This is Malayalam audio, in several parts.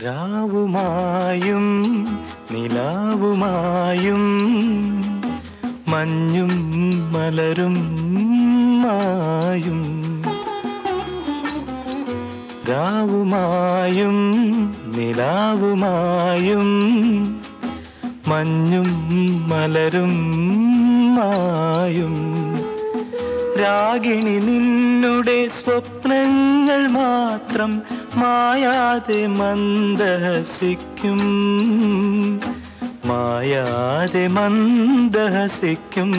രാവുമായും നിലാവുമായും മഞ്ഞും മലരും മായും രാവുമായും നിലാവുമായും മഞ്ഞും മലരും മായും രാഗിണി നിന്നുടെ സ്വപ്നങ്ങൾ മാത്രം മായാതെ മന്ദഹസിക്കും മായാതെ മന്ദഹസിക്കും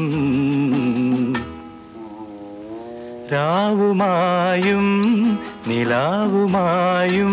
രാവുമായും നിലാവുമായും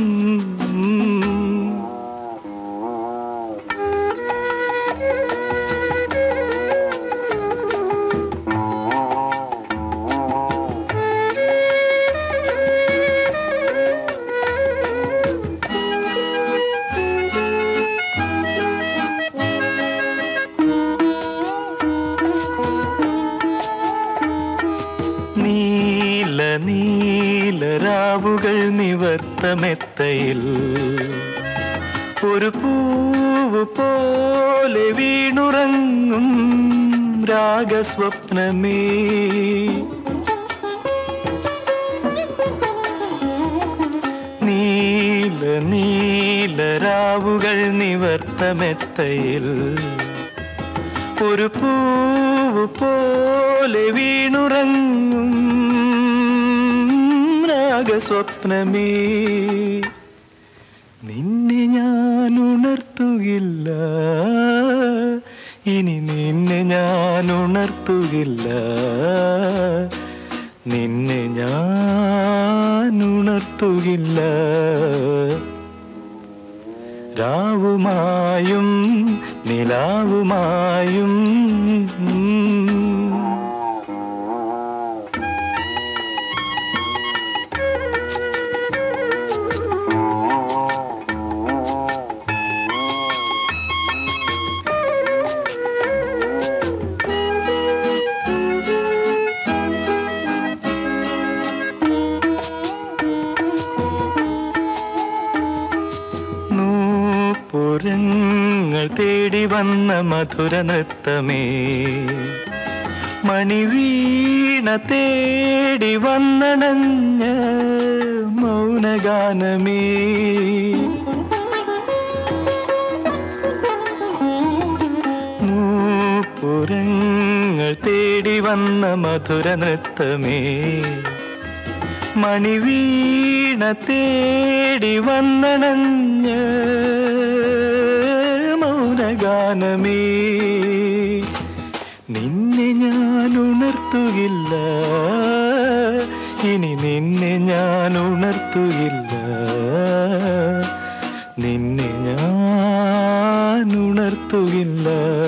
നീല നീല രാവുകൾ നിവർത്തമെത്തയിൽ ഒരു പൂവ് പോലെ വീണുറങ്ങും രാഗസ്വപ്നമേ നീല നീല രാവുകൾ നിവർത്തമെത്തയിൽ ഒരു പൂവ് പോലെ വീണുറങ്ങും രാഗസ്വപ്നമേ നിന്നെ ഞാൻ ഉണർത്തുകില്ല ഇനി നിന്നെ ഞാൻ ഉണർത്തുകില്ല നിന്നെ ഞാൻ ഉണർത്തുകില്ല രാവുമായും നിലാവുമായും നൂപുരങ്ങൾ തേടി വന്ന മധുര നൃത്തമേ മണിവീണ തേടി വന്നണഞ്ഞ മൗനഗാനമേ നൂപുരങ്ങൾ തേടി വന്ന മധുര നൃത്തമേ മണിവീണ തേടി വന്നണഞ്ഞ മൗനഗാനമേ നിന്നെ ഞാൻ ഉണർത്തുകില്ല ഇനി നിന്നെ ഞാൻ ഉണർത്തുകില്ല നിന്നെ ഞാൻ ഉണർത്തുകില്ല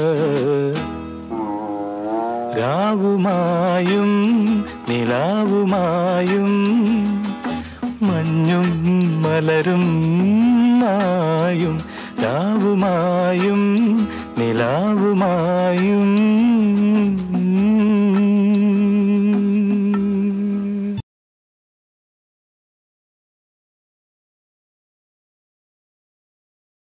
രാവുമായും നിലാവുമായും മഞ്ഞും മലരും മായും രാവുമായും നിലാവുമായും